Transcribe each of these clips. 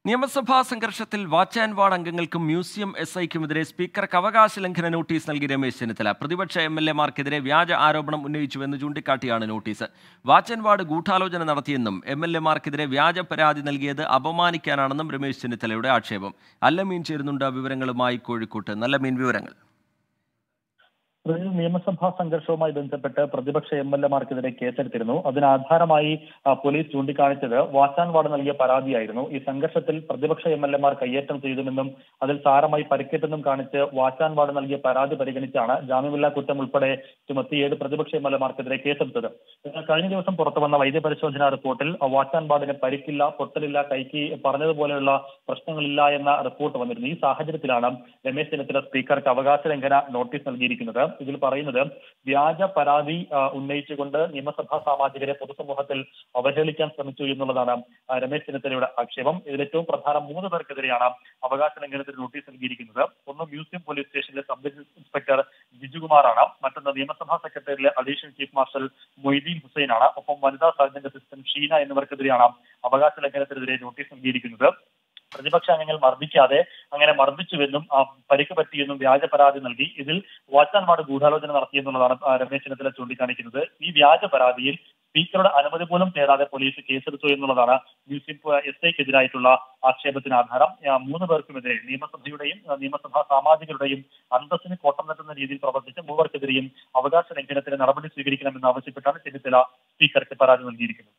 നിയമസഭാ സംഘർഷത്തിൽ watch and ward അംഗങ്ങൾക്കും മ്യൂസിയം എസ് ഐക്കുമെതിരെ സ്പീക്കർക്ക് അവകാശ ലംഘന നോട്ടീസ് നൽകി രമേശ് ചെന്നിത്തല പ്രതിപക്ഷ എം എൽ എമാർക്കെതിരെ വ്യാജ ആരോപണം ഉന്നയിച്ചുവെന്ന് ചൂണ്ടിക്കാട്ടിയാണ് നോട്ടീസ് വാച്ച് ആൻഡ് വാർഡ് ഗൂഢാലോചന നടത്തിയെന്നും എം എൽ എമാർക്കെതിരെ വ്യാജ പരാതി നൽകിയത് അപമാനിക്കാനാണെന്നും രമേശ് ചെന്നിത്തലയുടെ ആക്ഷേപം അല്ലമീൻ ചേരുന്നുണ്ട് വിവരങ്ങളുമായി കോഴിക്കോട്ട് നല്ല മീൻ വിവരങ്ങൾ തൃശൂർ നിയമസഭാ സംഘർഷവുമായി ബന്ധപ്പെട്ട് പ്രതിപക്ഷ എം എൽ എമാർക്കെതിരെ കേസെടുത്തിരുന്നു അതിന് ആധാരമായി ആ, പോലീസ് ചൂണ്ടിക്കാണിച്ചത് വാച്ചാൻ വാർഡ് നൽകിയ പരാതിയായിരുന്നു ഈ സംഘർഷത്തിൽ പ്രതിപക്ഷ എം എൽ എമാർ കയ്യേറ്റം ചെയ്തുവെന്നും അതിൽ സാരമായി പരിക്കേറ്റെന്നും കാണിച്ച് വാച്ചാൻ വാർഡ് നൽകിയ പരാതി പരിഗണിച്ചാണ് ജാമ്യമില്ലാ കുറ്റം ഉൾപ്പെടെ ചുമത്തി ഏഴ് പ്രതിപക്ഷ എം എൽ എമാർക്കെതിരെ കേസെടുത്തത് എന്നാൽ കഴിഞ്ഞ ദിവസം പുറത്തു വന്ന വൈദ്യപരിശോധനാ റിപ്പോർട്ടിൽ ആ, വാച്ചാൻ വാർഡിന് പരിക്കില്ല പൊട്ടലില്ല കൈക്ക് പറഞ്ഞതുപോലെയുള്ള പ്രശ്നങ്ങളില്ല എന്ന റിപ്പോർട്ട് വന്നിരുന്നു ഈ സാഹചര്യത്തിലാണ് രമേശ് ചെന്നിത്തല സ്പീക്കർക്ക് അവകാശ ലംഘന നോട്ടീസ് നൽകിയിരിക്കുന്നത് ഇതിൽ പറയുന്നത് വ്യാജ പരാതി ആ, ഉന്നയിച്ചുകൊണ്ട് നിയമസഭാ സാമാജികരെ പൊതുസമൂഹത്തിൽ അവഹേളിക്കാൻ ശ്രമിച്ചു എന്നുള്ളതാണ് ആ, രമേശ് ചെന്നിത്തലയുടെ ആക്ഷേപം ഇതിൽ ഏറ്റവും പ്രധാന മൂന്ന് പേർക്കെതിരെയാണ് അവകാശ ലംഘനത്തിന് നോട്ടീസ് നൽകിയിരിക്കുന്നത് ഒന്ന് മ്യൂസിയം പോലീസ് സ്റ്റേഷനിലെ സബ് ഇൻസ്പെക്ടർ ജിജുകുമാറാണ് മറ്റൊന്ന് നിയമസഭാ സെക്രട്ടറിയിലെ അഡീഷണൽ ചീഫ് മാർഷൽ മൊയ്തീൻ ഹുസൈനാണ് ഒപ്പം വനിതാ സർജന്റ് അസിസ്റ്റന്റ് ഷീന എന്നിവർക്കെതിരെയാണ് അവകാശ ലംഘനത്തിനെതിരെ നോട്ടീസ് നൽകിയിരിക്കുന്നത് പ്രതിപക്ഷ അംഗങ്ങൾ മർദ്ദിക്കാതെ അങ്ങനെ മർദ്ദിച്ചുവെന്നും ആ, പരിക്ക് പറ്റിയെന്നും വ്യാജ പരാതി നൽകി ഇതിൽ വാച്ചാൻമാട് ഗൂഢാലോചന നടത്തിയെന്നുള്ളതാണ് ആ, രമേശ് ചെന്നിത്തല ചൂണ്ടിക്കാണിക്കുന്നത് ഈ വ്യാജ പരാതിയിൽ സ്പീക്കറുടെ അനുമതി പോലും തേടാതെ പോലീസ് കേസെടുത്തു എന്നുള്ളതാണ് മ്യൂസിയം എസ് ഐക്കെതിരായിട്ടുള്ള ആക്ഷേപത്തിന് ആധാരം ആ, മൂന്ന് പേർക്കുമെതിരെ നിയമസഭയുടെയും ആ, നിയമസഭാ സാമാജികരുടെയും അന്തസ്സിന് കോട്ടം നൽകുന്ന രീതിയിൽ പ്രവർത്തിച്ച മൂവർക്കെതിരെയും അവകാശ ലംഘനത്തിന് നടപടി സ്വീകരിക്കണമെന്ന് ആവശ്യപ്പെട്ടാണ് ചെന്നിത്തല സ്പീക്കർക്ക് പരാതി നൽകിയിരിക്കുന്നത്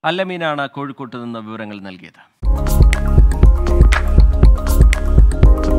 അല്ലമീനാണ് കോഴിക്കോട്ട് നിന്ന് വിവരങ്ങൾ നൽകിയത്